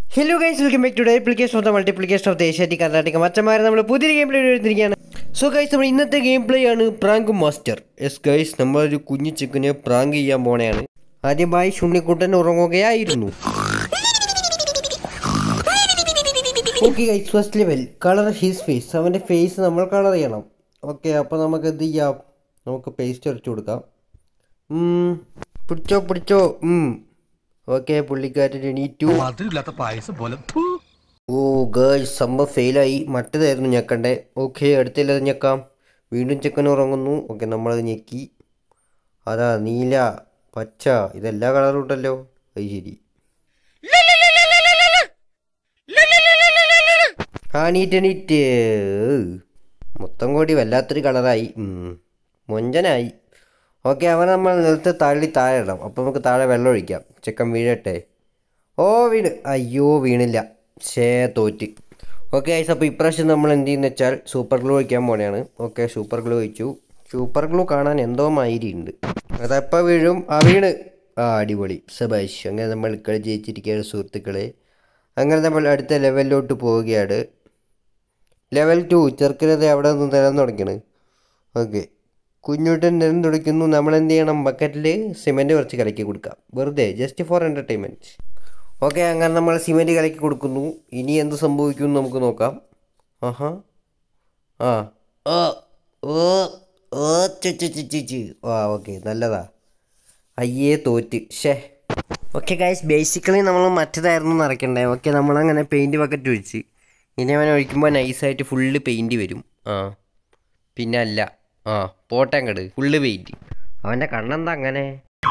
Hello guys welcome back to duplication of the multiplication of the asiatic Karnataka മച്ചന്മാരെ നമ്മൾ പുതിയൊരു game play എടുത്തിരിക്കുകയാണ് so guys നമ്മൾ ഇന്നത്തെ ഗെയിം പ്ലേ ആണ് പ്രാങ്ക് മാസ്റ്റർ യെസ് ഗൈസ് നമ്മളൊരു കുഞ്ഞു ചിക്കനെ പ്രാങ്ക് ചെയ്യാൻ പോണെയാണ് ആദ്യമായി ശുണ്ണിക്കുട്ടൻ ഉറങ്ങുകയായിരുന്നു okay guys first level colour his face അവൻ്റെ ഫേസ് നമ്മൾ കളർ ചെയ്യണം ഓക്കെ അപ്പോൾ നമുക്ക് എന്ത് ചെയ്യാം നമുക്ക് പേസ്റ്റ് അരച്ചു കൊടുക്കാം ഉം, പിടിച്ചോ പിടിച്ചോ ഓക്കെ പുള്ളിക്കാരൻ എണീറ്റു മധുരമില്ലാത്ത പായസം പോലെ ഥു. ഓ ഗേൾസ് സംഭവം ഫെയിലായി മറ്റേതായിരുന്നു ഞെക്കണ്ടേ ഓക്കെ അടുത്തത് ഞെക്കാം വീണ്ടും ചെക്കൻ ഉറങ്ങുന്നു ഓക്കെ നമ്മളത് ഞെക്കി അതാ നീല പച്ച ഇതെല്ലാ കളറും ഉണ്ടല്ലോ അത് ശരി ആ നീറ്റ് നീറ്റ് മൊത്തം കൂടി വല്ലാത്തൊരു കളറായി ഉം. മൊഞ്ചനായി ഓക്കെ അവൻ നമ്മൾ നിലത്ത് തള്ളി താഴെ ഇടാം അപ്പോൾ നമുക്ക് താഴെ വെള്ളം ഒഴിക്കാം ചെക്കൻ വീഴട്ടെ ഓ വീണ് അയ്യോ വീണില്ല ഷേ തോറ്റ് ഓക്കെ ഐസ് അപ്പോൾ ഇപ്രാവശ്യം നമ്മൾ എന്ത് ചെയ്യുന്ന വെച്ചാൽ സൂപ്പർ ഗ്ലൂ ഒഴിക്കാൻ പോണെയാണ് ഓക്കെ സൂപ്പർ ഗ്ലൂ ഒഴിച്ചു സൂപ്പർ ഗ്ലൂ കാണാൻ എന്തോ മാതിരി ഉണ്ട് അതെപ്പോൾ വീഴും ആ വീണ് ആ അടിപൊളി സബാഷ് അങ്ങനെ നമ്മൾ കളി ജയിച്ചിരിക്കുകയാണ് സുഹൃത്തുക്കളെ അങ്ങനെ നമ്മൾ അടുത്ത ലെവലിലോട്ട് പോവുകയാണ് ലെവൽ ടു ചെറുക്കനത് അവിടെ നിന്ന് നിലം തുടങ്ങിയാണ് ഓക്കെ കുഞ്ഞുട്ടൻ നിലം തുടയ്ക്കുന്നു നമ്മൾ എന്ത് ചെയ്യണം ബക്കറ്റിൽ സിമെൻറ്റ് കുറച്ച് കലക്കി കൊടുക്കാം വെറുതെ ജസ്റ്റ് ഫോർ എൻ്റർടൈൻമെൻറ്റ് ഓക്കെ അങ്ങനെ നമ്മൾ സിമെൻറ്റ് കലക്കി കൊടുക്കുന്നു ഇനി എന്ത് സംഭവിക്കും നമുക്ക് നോക്കാം ആഹാ ആ ഓ ഓ ഓ ചു ചു ചു ചു ചു ആ ഓക്കെ നല്ലതാ അയ്യേ തോറ്റ് ഷേ ഓക്കെ ഗൈസ് ബേസിക്കലി നമ്മൾ മറ്റേതായിരുന്നു നിറയ്ക്കണ്ടേ ഓക്കെ നമ്മളങ്ങനെ പെയിൻറ്റ് ബക്കറ്റ് ഒഴിച്ച് ഇനി അവൻ ഒഴിക്കുമ്പോൾ നൈസായിട്ട് ഫുള്ള് പെയിൻറ്റ് വരും ആ പിന്നെ അല്ല ആ പോട്ടെ അങ്ങട് ഫുള്ള് പെയിൻറ്റ് അവൻ്റെ കണ്ണെന്താ അങ്ങനെ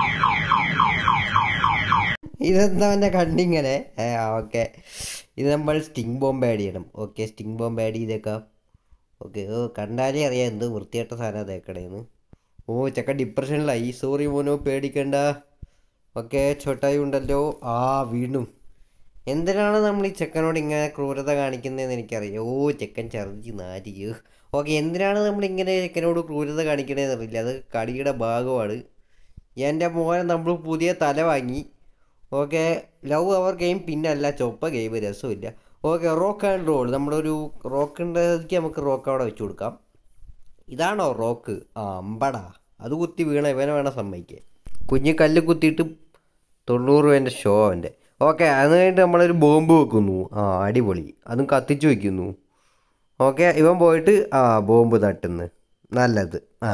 ഇതെന്താ അവൻ്റെ കണ്ണിങ്ങനെ ഏ ഓക്കെ ഇത് നമ്മൾ സ്റ്റിങ് ബോംബ് ആഡ് ചെയ്യണം ഓക്കെ സ്റ്റിങ് ബോംബ് ആഡ് ചെയ്തേക്കാം ഓക്കെ ഓ കണ്ടാലേ അറിയാം എന്ത് വൃത്തിയായിട്ട സാധനം തേക്കണേന്ന് ഓ ചക്ക ഡിപ്രഷനിലായി സോറി മോനോ പേടിക്കണ്ട ഓക്കെ ചോട്ടായി ഉണ്ടല്ലോ ആ വീണ്ടും എന്തിനാണ് നമ്മൾ ഈ ചെക്കനോട് ഇങ്ങനെ ക്രൂരത കാണിക്കുന്നതെന്ന് എനിക്കറിയാം ഓ ചെക്കൻ ഛർദ്ദി നാരിയോ ഓക്കെ എന്തിനാണ് നമ്മൾ ഇങ്ങനെ ചെക്കനോട് ക്രൂരത കാണിക്കണതെന്ന് അറിയില്ല അത് കളിയുടെ ഭാഗമാണ് എൻ്റെ മോനെ നമ്മൾ പുതിയ തല വാങ്ങി ഓക്കെ ലവ് അവർ ഗെയിം പിന്നെ അല്ല ചൊപ്പ ഗെയിം രസമില്ല ഓക്കെ റോക്ക് ആൻഡ് റോൾ നമ്മളൊരു റോക്കിൻ്റെ നമുക്ക് റോക്ക് അവിടെ വെച്ച് കൊടുക്കാം ഇതാണോ റോക്ക് ആ അമ്പടാ അത് കുത്തി വീണ ഇവനെ വേണം സമ്മതിക്കാൻ കുഞ്ഞ് കല്ല് കുത്തിയിട്ട് തൊണ്ണൂറ് രൂപേൻ്റെ ഷോ അവൻ്റെ ഓക്കെ അത് കഴിഞ്ഞിട്ട് നമ്മളൊരു ബോംബ് വെക്കുന്നു ആ അടിപൊളി അതും കത്തിച്ച് വയ്ക്കുന്നു ഓക്കെ ഇവൻ പോയിട്ട് ആ ബോംബ് തട്ടുന്നു നല്ലത് ആ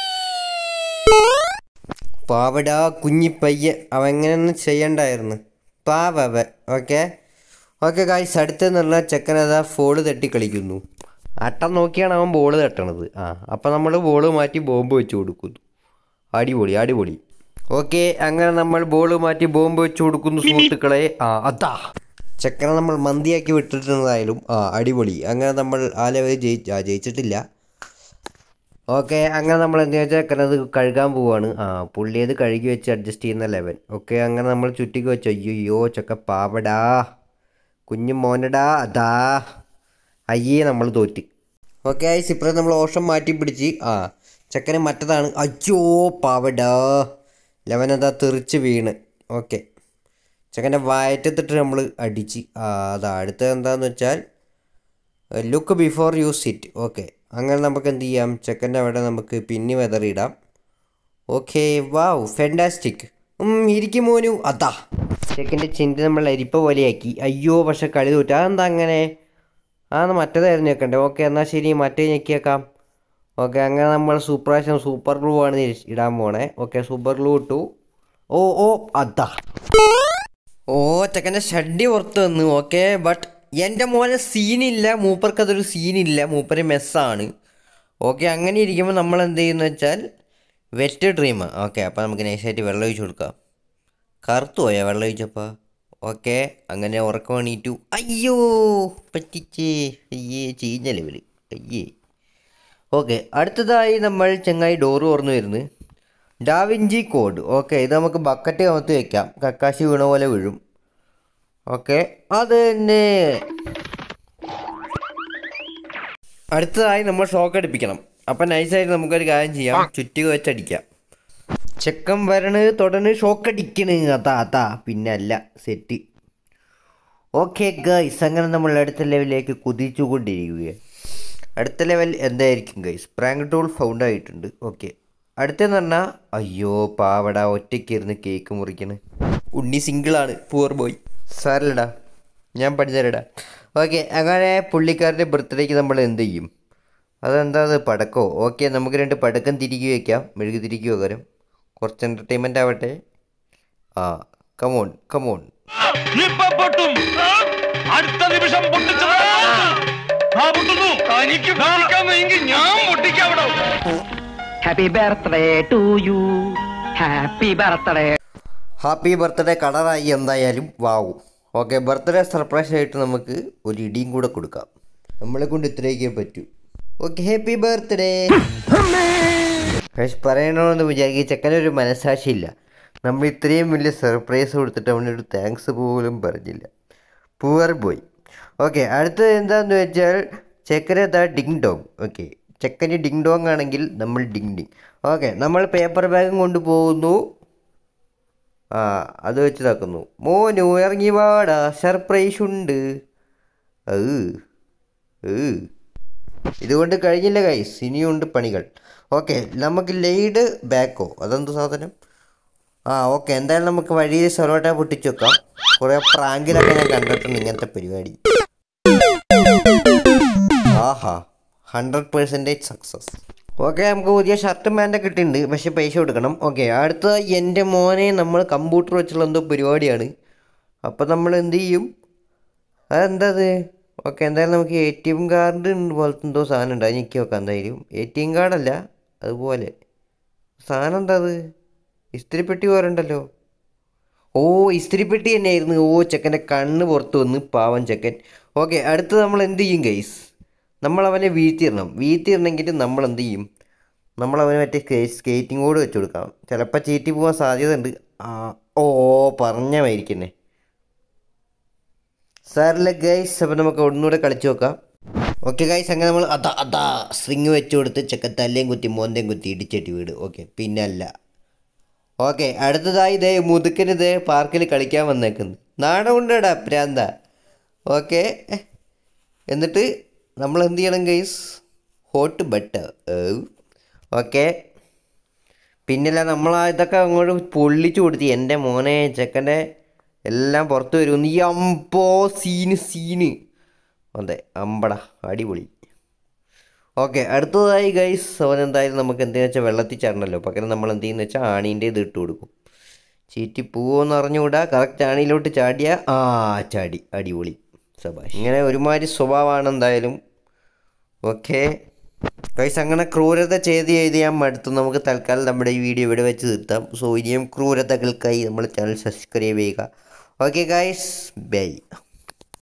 പാവടാ കുഞ്ഞി പയ്യൻ അവൻ എങ്ങനെയൊന്നും ചെയ്യണ്ടായിരുന്നു പാവ അവൻ ഓക്കെ ഓക്കെ കായ്സ് അടുത്തെന്ന് പറഞ്ഞാൽ ചെക്കനതാ ഫോള് തട്ടി കളിക്കുന്നു അട്ടം നോക്കിയാണ് അവൻ ബോൾ തട്ടണത് ആ അപ്പം നമ്മൾ ബോൾ മാറ്റി ബോംബ് വെച്ച് കൊടുക്കുന്നു അടിപൊളി അടിപൊളി ഓക്കെ അങ്ങനെ നമ്മൾ ബോൾ മാറ്റി ബോംബ് വെച്ച് കൊടുക്കുന്നു സുഹൃത്തുക്കളെ ആ അതാ ചെക്കനെ നമ്മൾ മന്തിയാക്കി വിട്ടിട്ടുള്ളതായാലും ആ അടിപൊളി അങ്ങനെ നമ്മൾ ആ ലെവൽ ജയിച്ച് ആ ജയിച്ചിട്ടില്ല ഓക്കെ അങ്ങനെ നമ്മൾ എന്താ വെച്ചാൽ ചെക്കനത് കഴുകാൻ പോവാണ് ആ പുള്ളി അത് കഴുകി വെച്ച് അഡ്ജസ്റ്റ് ചെയ്യുന്ന ലെവൻ ഓക്കെ അങ്ങനെ നമ്മൾ ചുറ്റിക്ക് വെച്ചു അയ്യോ ചക്ക പാവടാ കുഞ്ഞു മോനടാ അതാ അയ്യേ നമ്മൾ തോറ്റ് ഓക്കെ ആയിസ് ഇപ്പുറം നമ്മൾ ഓഷം മാറ്റി പിടിച്ച് ആ ചെക്കന് മറ്റതാണ് അയ്യോ പാവടാ ലെവൻ അതാ തെറിച്ച് വീണ് ഓക്കെ ചെക്കൻ്റെ വയറ്റത്തിട്ട് നമ്മൾ അടിച്ച് ആ അതാ അടുത്തത് എന്താണെന്ന് വെച്ചാൽ look before you sit okay അങ്ങനെ നമുക്ക് എന്ത് ചെയ്യാം ചെക്കൻ്റെ അവിടെ നമുക്ക് പിന്നി വെതറിയിടാം ഓക്കെ വാവ് ഫെൻറ്റാസ്റ്റിക് ഇരിക്കും മോനു അതാ ചെക്കൻ്റെ ചിന്ത നമ്മൾ അരിപ്പ പോലെയാക്കി അയ്യോ പക്ഷെ കളി തോറ്റു അതെന്താ അങ്ങനെ ആ മറ്റേതായിരുന്നു ഞെക്കണ്ടേ ഓക്കെ എന്നാൽ ശരി മറ്റേ ഞെക്കിയേക്കാം ഓക്കെ അങ്ങനെ നമ്മൾ സൂപ്പറാശം സൂപ്പർ ഗ്ലൂ ആണ് ഇ- ഇടാൻ പോണേ ഓക്കെ സൂപ്പർ ഗ്ലൂ ഇട്ടു ഓ ഓ അതാ ഓ ചെക്കൻ്റെ ഷഡ്ഡി പുറത്ത് വന്നു ഓക്കെ ബട്ട് എൻ്റെ മോനെ സീനില്ല മൂപ്പർക്ക് അതൊരു സീനില്ല മൂപ്പര് മെസ്സാണ് ഓക്കെ അങ്ങനെ ഇരിക്കുമ്പോൾ നമ്മൾ എന്ത് ചെയ്യുന്നു വെച്ചാൽ വെറ്റ് ഡ്രീം ഓക്കെ അപ്പോൾ നമുക്ക് നൈസായിട്ട് വെള്ളം ഒഴിച്ച് കൊടുക്കാം കറുത്തു പോയാ വെള്ളം ഒഴിച്ചപ്പോൾ ഓക്കെ അങ്ങനെ ഉറക്കം എണീറ്റു അയ്യോ പറ്റിച്ചേ അയ്യേ ചീഞ്ഞ ലെവല് അയ്യേ ഓക്കെ അടുത്തതായി നമ്മൾ ചെങ്ങായി ഡോറ് തുറന്നു വരുന്നു ഡാവിഞ്ചി കോഡ് ഓക്കെ ഇത് നമുക്ക് ബക്കറ്റ് കമത്ത് വെക്കാം കക്കാശി വീണ പോലെ വീഴും ഓക്കെ അത് തന്നെ അടുത്തതായി നമ്മൾ ഷോക്ക് അടിപ്പിക്കണം അപ്പം നൈസായിട്ട് നമുക്കൊരു കാര്യം ചെയ്യാം ചുറ്റിക വെച്ചടിക്കാം ചെക്കൻ വരണ് തൊടണ് ഷോക്ക് അടിക്കണ് അതാ അതാ പിന്നെ അല്ല സെറ്റ് ഓക്കെ ഗൈസ് അങ്ങനെ നമ്മൾ അടുത്ത ലെവലിലേക്ക് കുതിച്ചുകൊണ്ടിരിക്കുകയാണ് അടുത്ത ലെവൽ എന്തായിരിക്കും ഗൈസ് പ്രാങ്ക് ടൂൾ ഫൗണ്ട് ആയിട്ടുണ്ട് ഓക്കെ അടുത്തെന്ന് പറഞ്ഞാൽ അയ്യോ പാവട ഒറ്റയ്ക്ക് ഇരുന്ന് കേക്ക് മുറിക്കണ് ഉണ്ണി സിംഗിളാണ് പൂർ ബോയ് സാരല്ലടാ ഞാൻ പഠിച്ചതരടാ ഓക്കെ അങ്ങനെ പുള്ളിക്കാരൻ്റെ ബർത്ത്ഡേക്ക് നമ്മൾ എന്ത് ചെയ്യും അതെന്താ അത് പടക്കോ ഓക്കെ നമുക്ക് രണ്ട് പടക്കം തിരികെ വയ്ക്കാം മെഴുകി തിരികെ പകരം കുറച്ച് എൻ്റർടൈൻമെൻ്റ് ആവട്ടെ ആ കമോൺ കമോൺ ഇപ്പൊ പൊട്ടും അടുത്ത നിമിഷം പൊട്ടിച്ചത് ആ പൊട്ടുന്നു തനിക്ക് പൊട്ടിക്കാമെങ്കിൽ ഞാൻ പൊട്ടിക്കാവിടോ Happy birthday to you. Happy birthday. Happy birthday കളറായി എന്തായാലും വാവും ഓക്കെ ബർത്ത്ഡേ സർപ്രൈസ് ആയിട്ട് നമുക്ക് ഒരു ഇടിയും കൂടെ കൊടുക്കാം നമ്മളെ കൊണ്ട് ഇത്രയൊക്കെ പറ്റൂ ഓക്കെ ഹാപ്പി ബർത്ത്ഡേ പക്ഷെ പറയണമെന്ന് വിചാരിക്കും ചെക്കനൊരു മനസ്സാക്ഷിയില്ല നമ്മൾ ഇത്രയും വലിയ സർപ്രൈസ് കൊടുത്തിട്ട് അവനൊരു താങ്ക്സ് പോലും പറഞ്ഞില്ല പൂവർ ബോയ് ഓക്കെ അടുത്തത് എന്താണെന്ന് വെച്ചാൽ ചെക്കന് ദ ഡിങ് ഡോങ് ഓക്കെ ചെക്കന് ഡിങ് ഡോങ് ആണെങ്കിൽ നമ്മൾ ഡിങ് ഡിങ് ഓക്കെ നമ്മൾ പേപ്പർ ബാഗും കൊണ്ടുപോകുന്നു ആ അത് വെച്ച് താക്കുന്നു മോനു ഇറങ്ങി വാടാ സർപ്രൈസ് ഉണ്ട് ഏ ഏ ഇതുകൊണ്ട് കഴിഞ്ഞില്ല കൈസ് ഇനിയുണ്ട് പണികൾ ഓക്കെ നമുക്ക് ലൈഡ് ബാക്കോ അതെന്ത് സാധനം ആ ഓക്കെ എന്തായാലും നമുക്ക് വഴിയിൽ സൊറോട്ട പൊട്ടിച്ചു വെക്കാം കുറേ പ്രാങ്കിലൊക്കെ ഞാൻ കണ്ടിട്ടുണ്ട് ഇങ്ങനത്തെ പരിപാടി ആഹാ ഹൺഡ്രഡ് പെർസെൻറ്റേജ് സക്സസ് ഓക്കെ നമുക്ക് പുതിയ ഷർട്ടും പാൻറ്റൊക്കെ കിട്ടിയിട്ടുണ്ട് പക്ഷേ പൈസ കൊടുക്കണം ഓക്കെ അടുത്ത എൻ്റെ മോനെ നമ്മൾ കമ്പ്യൂട്ടർ വെച്ചുള്ള എന്തോ പരിപാടിയാണ് അപ്പോൾ നമ്മൾ എന്ത് ചെയ്യും അതെന്താ അത് ഓക്കെ എന്തായാലും നമുക്ക് എ ടി എം കാർഡ് പോലത്തെ എന്തോ സാധനം ഉണ്ട് അത് ഞെക്കി വെക്കാം എന്തായാലും എ ടി എം കാർഡല്ല അതുപോലെ സാധനം എന്താ അത് ഇസ്തിരിപ്പെട്ടി പോരണ്ടല്ലോ ഓ ഇസ്തിരിപ്പെട്ടി തന്നെയായിരുന്നു ഓ ചെക്കൻ്റെ കണ്ണ് പുറത്ത് വന്ന് പാവം ചെക്കൻ ഓക്കെ അടുത്ത് നമ്മൾ എന്ത് ചെയ്യും ഗൈസ് നമ്മൾ അവനെ വീഴ്ത്തിയിടണം വീഴ്ത്തിയിടണമെങ്കിൽ നമ്മൾ എന്ത് ചെയ്യും നമ്മൾ അവന് മറ്റേ സ്കേറ്റിംഗ് ബോർഡ് വെച്ച് കൊടുക്കാം ചിലപ്പോൾ ചീറ്റി പോകാൻ സാധ്യത ഉണ്ട് ആ ഓ പറഞ്ഞമായിരിക്കുന്നേ സാറില്ല ഗൈസ് അപ്പോൾ നമുക്ക് ഒന്നുകൂടെ കളിച്ചു നോക്കാം ഓക്കെ ഗൈസ് അങ്ങനെ നമ്മൾ അതാ അതാ സ്ട്രിങ് വെച്ച് കൊടുത്ത് ചെക്കൻ തല്ലേം കുത്തി മോന്തേം കുത്തി ഇടിച്ചെട്ടി വീട് ഓക്കെ പിന്നല്ല ഓക്കെ അടുത്തതായി ഇതേ മുതുക്കന് ഇതേ പാർക്കിൽ കളിക്കാൻ വന്നേക്കുന്നു നാണമുണ്ടടാ പ്രാന്ത ഓക്കെ എന്നിട്ട് നമ്മൾ എന്ത് ചെയ്യണം ഗൈസ് ഹോട്ട് ബട്ടർ ഓക്കെ പിന്നില്ല നമ്മൾ ആ ഇതൊക്കെ അങ്ങോട്ട് പൊള്ളിച്ചു കൊടുത്തു എൻ്റെ മോനെ ചെക്കൻ്റെ എല്ലാം പുറത്ത് വരും നീ അമ്പോ സീന് സീന് അതെ അമ്പട അടിപൊളി ഓക്കെ അടുത്തതായി ഗൈസ് അവൻ എന്തായാലും നമുക്ക് എന്തെന്ന് വെച്ചാൽ വെള്ളത്തിൽ ചാടണമല്ലോ പകരം നമ്മൾ എന്ത് ചെയ്യുന്ന വെച്ചാൽ ആണീൻ്റെ ഇത് ഇട്ട് കൊടുക്കും ചീറ്റി പോവെന്ന് അറിഞ്ഞുകൂടാ കറക്റ്റ് ആണിയിലോട്ട് ചാടിയ ആ ചാടി അടിപൊളി സബാഷ് ഇങ്ങനെ ഒരുമാതിരി സ്വഭാവമാണ് എന്തായാലും ഓക്കെ ഗൈസ് അങ്ങനെ ക്രൂരത ചെയ്ത് ചെയ്ത് ഞാൻ മടുത്തു നമുക്ക് തൽക്കാലം നമ്മുടെ ഈ വീഡിയോ ഇവിടെ വെച്ച് നിർത്താം സോ ഇനിയും ക്രൂരതകൾക്കായി നമ്മുടെ ചാനൽ സബ്സ്ക്രൈബ് ചെയ്യുക ഓക്കെ ഗൈസ് ബൈ